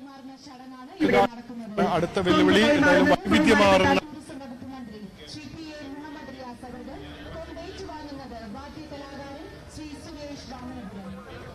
കൈമാറുന്ന ചടങ്ങാണ് ഇവിടെ നടക്കുന്നത് അടുത്ത വെല്ലുവിളി എന്തായാലും വൈവിധ്യമാർന്ന ടൂറിസം വകുപ്പ് മന്ത്രി ശ്രീ പി എ മുഹമ്മദ് റിയാസ് അവർ കൊണ്ടേറ്റ് വാങ്ങുന്നത് വാദ്യ കലാകാരൻ ശ്രീ സുരേഷ് വാമനപുരം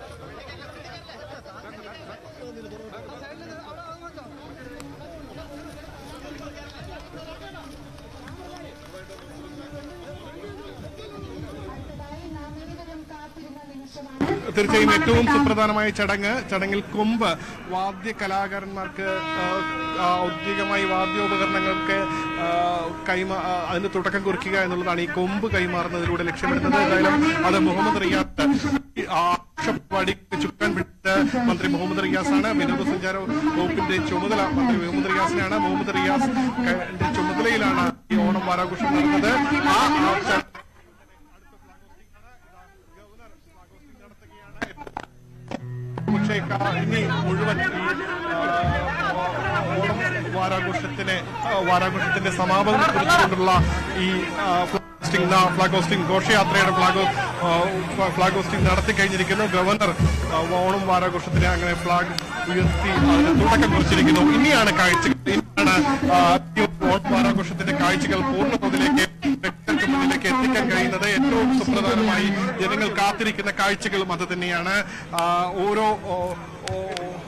അടുത്തതായി നാം ഏവരും കാത്തിരുന്ന നിമിഷമാണ് തീർച്ചയായും ഏറ്റവും സുപ്രധാനമായ ചടങ്ങ് ചടങ്ങിൽ കൊമ്പ് വാദ്യ കലാകാരന്മാർക്ക് ആ, ആ, ഔദ്യോഗികമായി വാദ്യോപകരണങ്ങൾക്ക് ആ, കൈമ ആ, അതിന് തുടക്കം കുറിക്കുക എന്നുള്ളതാണ് ഈ കൊമ്പ് കൈമാറുന്നതിലൂടെ ലക്ഷ്യമിടുന്നത് ഏതായാലും അത് മുഹമ്മദ് റിയാസ് ഈ ആക്ഷേപടി ചുക്കാൻ പിടിച്ച മന്ത്രി മുഹമ്മദ് റിയാസാണ് വിനോദസഞ്ചാര വകുപ്പിന്റെ ചുമതല മന്ത്രി മുഹമ്മദ് റിയാസിനാണ് മുഹമ്മദ് റിയാസ് ക- ന്റെ ചുമതലയിലാണ് ഈ ഓണം വാരാഘോഷം നടന്നത് ആ ആ ചടങ്ങ് പക്ഷേ ക- ഇനി മുഴുവൻ ഈ ആ, ഓണം വാരാഘോഷത്തിന് ആ, വാരാഘോഷത്തിന്റെ സമാപനം കുറിച്ചുകൊണ്ടുള്ള ഈ ആ, ഫ്ലാഗ് ഹോസ്റ്റിംഗ് ന- ഫ്ലാഗ് ഹോസ്റ്റിംഗ് ഘോഷയാത്രയുടെ ഫ്ലാഗ് ഹോ- ആ, ഫ്ലാഗ് ഹോസ്റ്റിംഗ് നടത്തി കഴിഞ്ഞിരിക്കുന്നു ഗവർണർ ആ, ഓണം വാരാഘോഷത്തിന് അങ്ങനെ ഫ്ലാഗ് ഉയർത്തി അതിന് തുടക്കം കുറിച്ചിരിക്കുന്നു ഇനിയാണ് കാഴ്ചകൾ ഇനിയാണ് ആ, ഈ ഓണം വാരാഘോഷത്തിന്റെ കാഴ്ചകൾ പൂർണ്ണതയിലേക്ക് വ്യക്തർക്ക് മുന്നിലേക്ക് എത്തിക്കാൻ കഴിയുന്നത് ഏറ്റവും സുപ്രധാനമായി ജനങ്ങൾ കാത്തിരിക്കുന്ന കാഴ്ചകളും അത് തന്നെയാണ് ആ, ഓരോ ഓ, ഓ,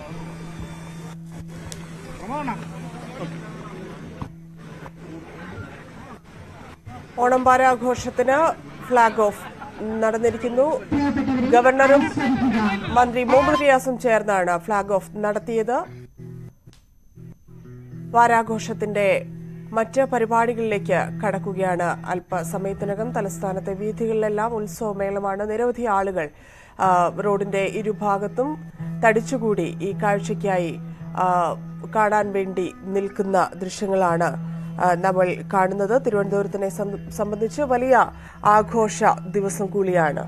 ഓണം വാരാഘോഷത്തിന് ഫ്ളാഗ് ഓഫ് നടന്നിരിക്കുന്നു ഗവർണറും മന്ത്രി മുഹമ്മദ് റിയാസും ചേർന്നാണ് ഫ്ളാഗ് ഓഫ് നടത്തിയത് വാരാഘോഷത്തിന്റെ മറ്റ് പരിപാടികളിലേക്ക് കടക്കുകയാണ് അല്പസമയത്തിനകം തലസ്ഥാനത്തെ വീഥികളിലെല്ലാം ഉത്സവമേളമാണ് നിരവധി ആളുകൾ ആ, റോഡിന്റെ ഇരുഭാഗത്തും തടിച്ചുകൂടി ഈ കാഴ്ചയ്ക്കായി ആ, കാണാൻ വേണ്ടി നിൽക്കുന്ന ദൃശ്യങ്ങളാണ് ആ, നമ്മൾ കാണുന്നത് തിരുവനന്തപുരത്തിനെ സം- സംബന്ധിച്ച് വലിയ ആഘോഷ ദിവസം കൂടിയാണ്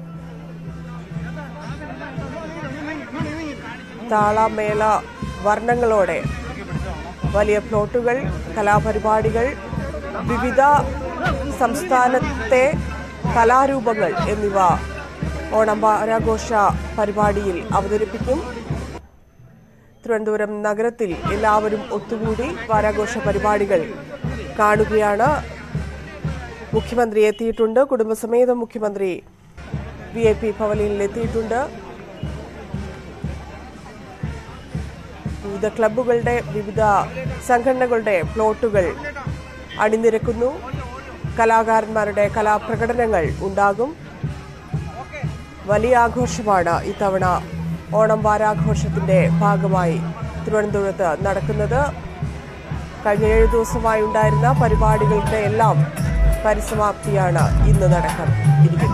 താളമേള വർണ്ണങ്ങളോടെ വലിയ പ്ലോട്ടുകൾ കലാപരിപാടികൾ വിവിധ സംസ്ഥാനത്തെ കലാരൂപങ്ങൾ എന്നിവ ഓണം വാരാഘോഷ പരിപാടിയിൽ അവതരിപ്പിക്കും തിരുവനന്തപുരം നഗരത്തിൽ എല്ലാവരും ഒത്തുകൂടി വാരാഘോഷ പരിപാടികൾ കാണുകയാണ് മുഖ്യമന്ത്രി എത്തിയിട്ടുണ്ട് കുടുംബസമേതം മുഖ്യമന്ത്രി വി ഐ പി ഭവനിൽ എത്തിയിട്ടുണ്ട് വിവിധ ക്ലബ്ബുകളുടെ വിവിധ സംഘടനകളുടെ പ്ലോട്ടുകൾ അണിനിരക്കുന്നു കലാകാരന്മാരുടെ കലാപ്രകടനങ്ങൾ ഉണ്ടാകും വലിയ ആഘോഷമാണ് ഇത്തവണ ഓണം വാരാഘോഷത്തിന്റെ ഭാഗമായി തിരുവനന്തപുരത്ത് നടക്കുന്നത് കഴിഞ്ഞ ഏഴു ദിവസമായി ഉണ്ടായിരുന്ന പരിപാടികളുടെ എല്ലാം പരിസമാപ്തിയാണ് ഇന്ന് നടക്കാൻ ഇരിക്കുന്നത്